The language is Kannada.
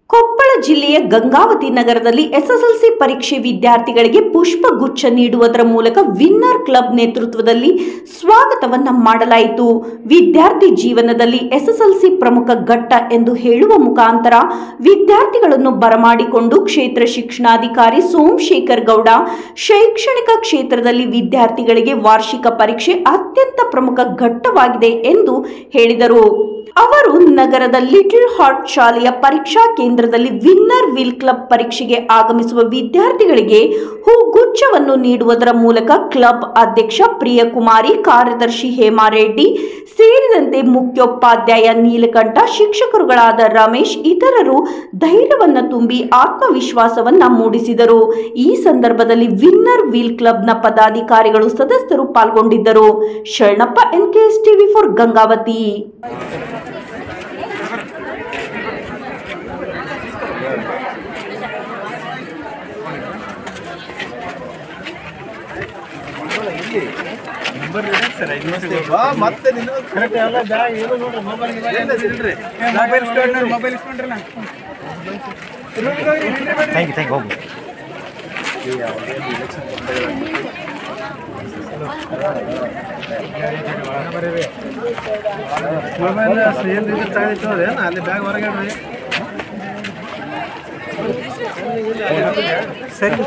ಕೊಪ್ಪಳ ಜಿಲ್ಲೆಯ ಗಂಗಾವತಿ ನಗರದಲ್ಲಿ ಎಸ್ಎಸ್ಎಲ್ಸಿ ಪರೀಕ್ಷೆ ವಿದ್ಯಾರ್ಥಿಗಳಿಗೆ ಪುಷ್ಪಗುಚ್ಛ ನೀಡುವುದರ ಮೂಲಕ ವಿನ್ನರ್ ಕ್ಲಬ್ ನೇತೃತ್ವದಲ್ಲಿ ಸ್ವಾಗತವನ್ನ ಮಾಡಲಾಯಿತು ವಿದ್ಯಾರ್ಥಿ ಜೀವನದಲ್ಲಿ ಎಸ್ಎಸ್ಎಲ್ಸಿ ಪ್ರಮುಖ ಘಟ್ಟ ಎಂದು ಹೇಳುವ ಮುಖಾಂತರ ವಿದ್ಯಾರ್ಥಿಗಳನ್ನು ಬರಮಾಡಿಕೊಂಡು ಕ್ಷೇತ್ರ ಶಿಕ್ಷಣಾಧಿಕಾರಿ ಸೋಮಶೇಖರ್ ಗೌಡ ಶೈಕ್ಷಣಿಕ ಕ್ಷೇತ್ರದಲ್ಲಿ ವಿದ್ಯಾರ್ಥಿಗಳಿಗೆ ವಾರ್ಷಿಕ ಪರೀಕ್ಷೆ ಅತ್ಯಂತ ಪ್ರಮುಖ ಘಟ್ಟವಾಗಿದೆ ಎಂದು ಹೇಳಿದರು ಅವರು ನಗರದ ಲಿಟಲ್ ಹಾರ್ಟ್ ಶಾಲೆಯ ಪರೀಕ್ಷಾ ಕೇಂದ್ರದಲ್ಲಿ ವಿನ್ನರ್ ವಿಲ್ ಕ್ಲಬ್ ಪರೀಕ್ಷೆಗೆ ಆಗಮಿಸುವ ವಿದ್ಯಾರ್ಥಿಗಳಿಗೆ ಹೂಗುಚ್ಛವನ್ನು ನೀಡುವುದರ ಮೂಲಕ ಕ್ಲಬ್ ಅಧ್ಯಕ್ಷ ಪ್ರಿಯಕುಮಾರಿ ಕಾರ್ಯದರ್ಶಿ ಹೇಮಾರೆಡ್ಡಿ ಸೇರಿದಂತೆ ಮುಖ್ಯೋಪಾಧ್ಯಾಯ ನೀಲಕಂಠ ಶಿಕ್ಷಕರುಗಳಾದ ರಮೇಶ್ ಇತರರು ಧೈರ್ಯವನ್ನ ತುಂಬಿ ಆತ್ಮವಿಶ್ವಾಸವನ್ನ ಮೂಡಿಸಿದರು ಈ ಸಂದರ್ಭದಲ್ಲಿ ವಿನ್ನರ್ ವೀಲ್ ಕ್ಲಬ್ನ ಪದಾಧಿಕಾರಿಗಳು ಸದಸ್ಯರು ಪಾಲ್ಗೊಂಡಿದ್ದರು Sharanappa N K S TV for Gangavathi ಬಾ, ಮತ್ತೆ ನಿನ್ನ correct ಎಲ್ಲ ಬ್ಯಾಗ್ ಏನು ನೋಡ್ರಿ ಮೊಬೈಲ್ ಇಲ್ರಿ ಮೊಬೈಲ್ ಇಸ್ಕೊಂಡ್ರಿ ಮೊಬೈಲ್ ಇಸ್ಕೊಂಡ್ರಿ ಥ್ಯಾಂಕ್ ಯು ಥ್ಯಾಂಕ್ ಹೋಗು ಮೊಬೈಲ್ ಏನು ಇದು ತಗೊಂಡಿತ್ತು ಅದೇನು ಅಲ್ಲಿ ಬ್ಯಾಗ್ ಹೊರಗಡೆ ಸರಿ